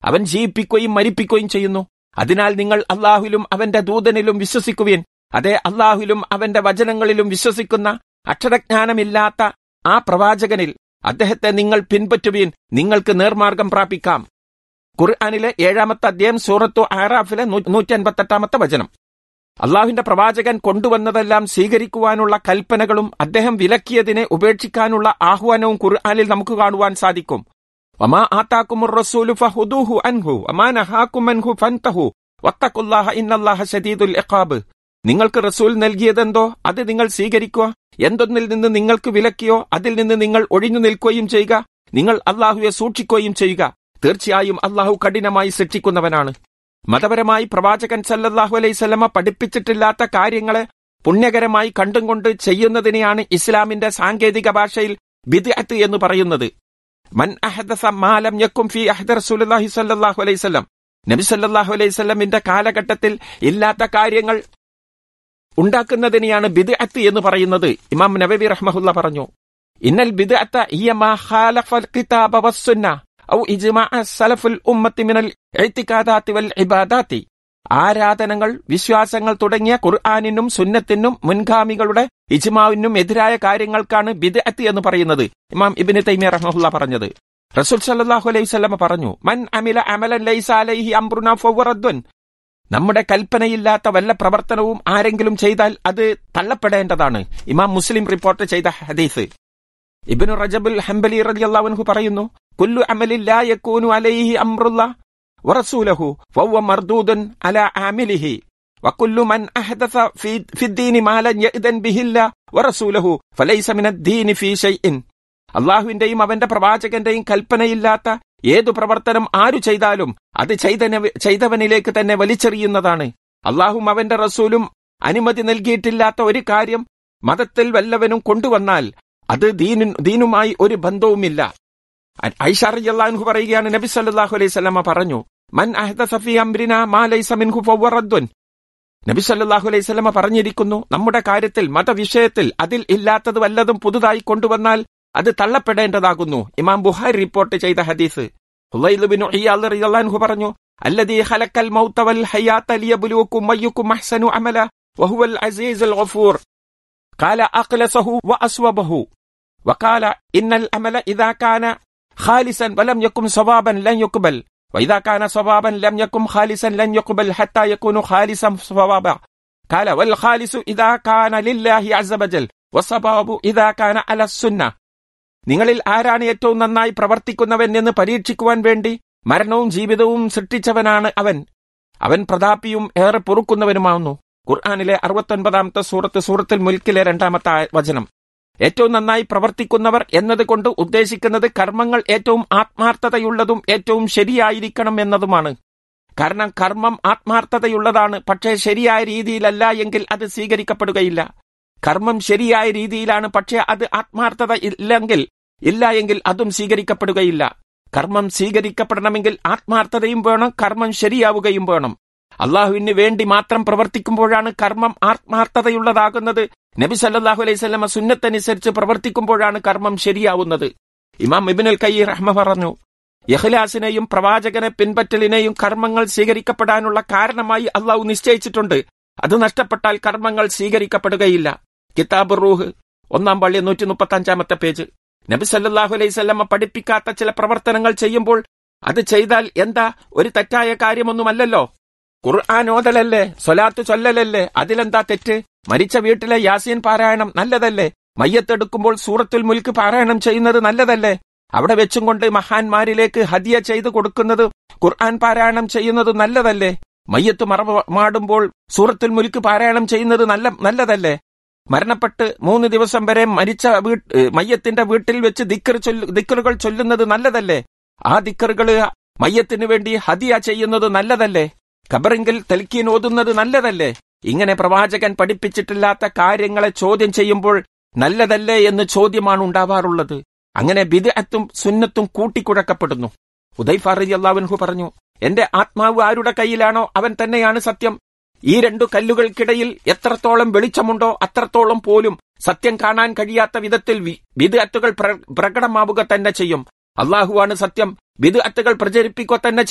അവൻ ജീവിപ്പിക്കുകയും മരിപ്പിക്കുകയും ചെയ്യുന്നു അതിനാൽ നിങ്ങൾ അള്ളാഹുലും അവന്റെ ദൂതനിലും വിശ്വസിക്കുവിൻ അതേ അള്ളാഹുലും അവന്റെ വചനങ്ങളിലും വിശ്വസിക്കുന്ന അക്ഷരജ്ഞാനമില്ലാത്ത ആ പ്രവാചകനിൽ അദ്ദേഹത്തെ നിങ്ങൾ പിൻപറ്റുവീൻ നിങ്ങൾക്ക് നേർമാർഗം പ്രാപിക്കാം ഖുർആാനിലെ ഏഴാമത്തെ അധ്യായം സൂറത്തു ആറാഫിലെ നൂറ്റി അൻപത്തെട്ടാമത്തെ വചനം അള്ളാഹുവിന്റെ പ്രവാചകൻ കൊണ്ടുവന്നതെല്ലാം സ്വീകരിക്കുവാനുള്ള കൽപ്പനകളും അദ്ദേഹം വിലക്കിയതിനെ ഉപേക്ഷിക്കാനുള്ള ആഹ്വാനവും ഖുർആാനിൽ നമുക്ക് കാണുവാൻ സാധിക്കും വമാ ആതാക്കുമുർ റസൂലു ഫഹുദൂഹു അൻഹു വമാ നഹാക്കും അൻഹു ഫൻതഹു വത്തഖുല്ലാഹ ഇന്നല്ലാഹ ശദീദുൽ ഇഖാബ് നിങ്ങൾക്ക് റസൂൽ നൽകിയതെന്തോ അത് നിങ്ങൾ സ്വീകരിക്കുക എന്തൊന്നിൽ നിന്ന് നിങ്ങൾക്ക് വിലക്കിയോ അതിൽ നിന്ന് നിങ്ങൾ ഒഴിഞ്ഞു നിൽക്കുകയും ചെയ്യുക നിങ്ങൾ അള്ളാഹുവെ സൂക്ഷിക്കുകയും ചെയ്യുക തീർച്ചയായും അള്ളാഹു കഠിനമായി ശിക്ഷിക്കുന്നവനാണ് മതപരമായി പ്രവാചകൻ സല്ലല്ലാഹു അലൈവല്ലമ പഠിപ്പിച്ചിട്ടില്ലാത്ത കാര്യങ്ങളെ പുണ്യകരമായി കണ്ടും കൊണ്ട് ചെയ്യുന്നതിനെയാണ് ഇസ്ലാമിന്റെ സാങ്കേതിക ഭാഷയിൽ ബിദ്അത്ത് എന്ന് പറയുന്നത് മൻ അഹദസ മാലം യക്കും ഫി അഹദ റസൂലുള്ളാഹി സല്ലല്ലാഹു അലൈഹി വസല്ലം നബി സല്ലല്ലാഹു അലൈഹി വസല്ലമിന്റെ കാലഘട്ടത്തിൽ ഇല്ലാത്ത കാര്യങ്ങൾ ഉണ്ടാക്കുന്നതിനെയാണ് ബിദ്അത്ത് എന്ന് പറയുന്നത് ഇമാം നബവി റഹ്മഹുല്ല പറഞ്ഞു ഇന്നൽ ബിദ്അത്ത ഹിയ മാ ഖാലഫൽ കിതാബ വസ്സുന്ന ഔ ഇജ്മാഅ സലഫുൽ ഉമ്മത്തി മിനൽ ഇഅ്തിഖാദാത്തി വൽ ഇബാദാത്തി ആരാധനകൾ വിശ്വാസങ്ങൾ തുടങ്ങിയ ഖുർആാനിനും സുന്നത്തിനും മുൻഗാമികളുടെ ഇജ്മാവിനും എതിരായ കാര്യങ്ങൾക്കാണ് ബിദ്അത്ത് എന്ന് പറയുന്നത് ഇമാം ഇബ്നു തൈമിയ റഹ്മഹുല്ല പറഞ്ഞത് റസൂൽ സല്ലല്ലാഹു അലൈഹി വസല്ലം പറഞ്ഞു മൻ അമില അമലൻ ലൈസ അലൈഹി അംറുന ഫവറദ്ദുൻ നമ്മുടെ കൽപ്പനയില്ലാത്ത വല്ല പ്രവർത്തനവും ആരെങ്കിലും ചെയ്താൽ അത് തള്ളപ്പെടേണ്ടതാണ് ഇമാം മുസ്ലിം റിപ്പോർട്ട് ചെയ്ത ഹദീസ് ഇബ്നു റജബുൽ ഹംബലി റളിയല്ലാഹു അൻഹു പറയുന്നു കുല്ലു അമലിൻ ലാ യകൂനു അലൈഹി അംറുല്ലാ വറസൂലഹു ഫവ മർദൂദുൻ അലാ ആമിലിഹി വകുല്ലു മൻ അഹദസ ഫി ഫിദ്ദീനി മാ ലൻ യഅ്ദൻ ബിഹില്ല വറസൂലഹു ഫലൈസ മിനദ്ദീനി ഫീ ഷൈഇൻ അള്ളാഹുവിന്റെയും അവന്റെ പ്രവാചകന്റെയും കൽപ്പനയില്ലാത്ത ഏതു പ്രവർത്തനം ആരു ചെയ്താലും അത് ചെയ്തന ചെയ്തവനിലേക്ക് തന്നെ വലിച്ചെറിയുന്നതാണ് അള്ളാഹും അവന്റെ റസൂലും അനുമതി നൽകിയിട്ടില്ലാത്ത ഒരു കാര്യം മതത്തിൽ വല്ലവനും കൊണ്ടുവന്നാൽ അത് ദീനു ദീനുമായി ഒരു ബന്ധവുമില്ല ഐഷാറിയല്ലാഹു പറയുകയാണ് നബി സല്ലല്ലാഹു അലൈഹി സ്വലമ പറഞ്ഞു മൻ അഹ്ദസ ഫീ അംരിനാ മാ ലൈസ മിൻഹു ഫവ്വ റദ്ദുൻ നബി സല്ലല്ലാഹു അലൈഹി സ്വലമ പറഞ്ഞിരിക്കുന്നു നമ്മുടെ കാര്യത്തിൽ മതവിഷയത്തിൽ അതിൽ ഇല്ലാത്തത് വല്ലതും പുതുതായി കൊണ്ടുവന്നാൽ അത് തള്ളപ്പെടേണ്ടതാകുന്നു ഇമാം ബുഹാരി റിപ്പോർട്ട് ചെയ്ത ഹദീസ് ഹുലൈലുബിനു ഇയാൽ റളിയല്ലാഹു പറഞ്ഞു അല്ലദീ ഖലക്കൽ മൗത വൽ ഹയാത ലിയബ്ലുവക്കും അയ്യുക്കും അഹ്സനു അമല വഹുവൽ അസീസുൽ ഗഫൂർ قال أقلصه وأصوبه وقال إن الأمل إذا كان خالصا ولم يكن صوابا لن يقبل وإذا كان صوابا لم يكن خالصا لن يقبل حتى يكون خالصا صوابا قال والخالص إذا كان لله عز وجل والصواب إذا كان على السنة നിങ്ങളിൽ ആരാണ് ഏറ്റവും നന്നായി പ്രവർത്തിക്കുന്നവൻ എന്ന് പരീക്ഷിക്കുവാൻ വേണ്ടി മരണവും ജീവിതവും സൃഷ്ടിച്ചവനാണ് അവൻ അവൻ പ്രതാപിയും ഏറെ പൊറുക്കുന്നവനുമാവുന്നു ഖുർആാനിലെ അറുപത്തൊൻപതാമത്തെ സൂറത്ത് സൂറത്തിൽ മുൽക്കിലെ രണ്ടാമത്തെ വചനം ഏറ്റവും നന്നായി പ്രവർത്തിക്കുന്നവർ എന്നതുകൊണ്ട് ഉദ്ദേശിക്കുന്നത് കർമ്മങ്ങൾ ഏറ്റവും ആത്മാർത്ഥതയുള്ളതും ഏറ്റവും ശരിയായിരിക്കണം എന്നതുമാണ് കാരണം കർമ്മം ആത്മാർത്ഥതയുള്ളതാണ് പക്ഷേ ശരിയായ രീതിയിലല്ല എങ്കിൽ അത് സ്വീകരിക്കപ്പെടുകയില്ല കർമ്മം ശരിയായ രീതിയിലാണ് പക്ഷേ അത് ആത്മാർത്ഥത ഇല്ലെങ്കിൽ ഇല്ല എങ്കിൽ അതും സ്വീകരിക്കപ്പെടുകയില്ല കർമ്മം സ്വീകരിക്കപ്പെടണമെങ്കിൽ ആത്മാർത്ഥതയും വേണം കർമ്മം ശരിയാവുകയും വേണം അള്ളാഹുവിന് വേണ്ടി മാത്രം പ്രവർത്തിക്കുമ്പോഴാണ് കർമ്മം ആത്മാർത്ഥതയുള്ളതാകുന്നത് നബി സല്ലാഹു അലൈഹി സ്വലമ സുന്നത്തനുസരിച്ച് പ്രവർത്തിക്കുമ്പോഴാണ് കർമ്മം ശരിയാവുന്നത് ഇമാം ഇബിനുൽ കൈ റഹ്മ പറഞ്ഞു യഹ്ലാസിനെയും പ്രവാചകനെ പിൻപറ്റലിനെയും കർമ്മങ്ങൾ സ്വീകരിക്കപ്പെടാനുള്ള കാരണമായി അള്ളാഹു നിശ്ചയിച്ചിട്ടുണ്ട് അത് നഷ്ടപ്പെട്ടാൽ കർമ്മങ്ങൾ സ്വീകരിക്കപ്പെടുകയില്ല കിതാബ് റൂഹ് ഒന്നാം പള്ളി നൂറ്റി മുപ്പത്തി അഞ്ചാമത്തെ പേജ് നബി സല്ലാഹു അലൈഹി സ്വല്ലമ്മ പഠിപ്പിക്കാത്ത ചില പ്രവർത്തനങ്ങൾ ചെയ്യുമ്പോൾ അത് ചെയ്താൽ എന്താ ഒരു തെറ്റായ കാര്യമൊന്നുമല്ലല്ലോ ഖുർആൻ ഓതലല്ലേ സ്വലാത്ത് ചൊല്ലലല്ലേ അതിലെന്താ തെറ്റ് മരിച്ച വീട്ടിലെ യാസീൻ പാരായണം നല്ലതല്ലേ മയ്യത്തെടുക്കുമ്പോൾ സൂറത്തുൽ മുൽക്ക് പാരായണം ചെയ്യുന്നത് നല്ലതല്ലേ അവിടെ വെച്ചും കൊണ്ട് മഹാന്മാരിലേക്ക് ഹദിയ ചെയ്തു കൊടുക്കുന്നത് ഖുർആൻ പാരായണം ചെയ്യുന്നത് നല്ലതല്ലേ മയ്യത്ത് മറമാടുമ്പോൾ സൂറത്തുൽ മുൽക്ക് പാരായണം ചെയ്യുന്നത് നല്ല നല്ലതല്ലേ മരണപ്പെട്ട് മൂന്ന് ദിവസം വരെ മരിച്ച വീട്ട് മയ്യത്തിന്റെ വീട്ടിൽ വെച്ച് ദിക്കർ ചൊല്ലു ദിക്കറുകൾ ചൊല്ലുന്നത് നല്ലതല്ലേ ആ ദിക്കറുകൾ മയ്യത്തിന് വേണ്ടി ഹദിയ ചെയ്യുന്നത് നല്ലതല്ലേ ഖബറിങ്കിൽ തെൽക്കീൻ ഓതുന്നത് നല്ലതല്ലേ ഇങ്ങനെ പ്രവാചകൻ പഠിപ്പിച്ചിട്ടില്ലാത്ത കാര്യങ്ങളെ ചോദ്യം ചെയ്യുമ്പോൾ നല്ലതല്ലേ എന്ന് ചോദ്യമാണ് ഉണ്ടാവാറുള്ളത് അങ്ങനെ ബിദ്അത്തും സുന്നത്തും കൂട്ടിക്കുഴക്കപ്പെടുന്നു ഉദൈഫ റലി അള്ളാഹുൻഹു പറഞ്ഞു എന്റെ ആത്മാവ് ആരുടെ കയ്യിലാണോ അവൻ തന്നെയാണ് സത്യം ഈ രണ്ടു കല്ലുകൾക്കിടയിൽ എത്രത്തോളം വെളിച്ചമുണ്ടോ അത്രത്തോളം പോലും സത്യം കാണാൻ കഴിയാത്ത വിധത്തിൽ വിദ്അത്തുകൾ പ്രകടമാവുക തന്നെ ചെയ്യും അള്ളാഹുവാണ് സത്യം വിദ്അത്തുകൾ പ്രചരിപ്പിക്കുക തന്നെ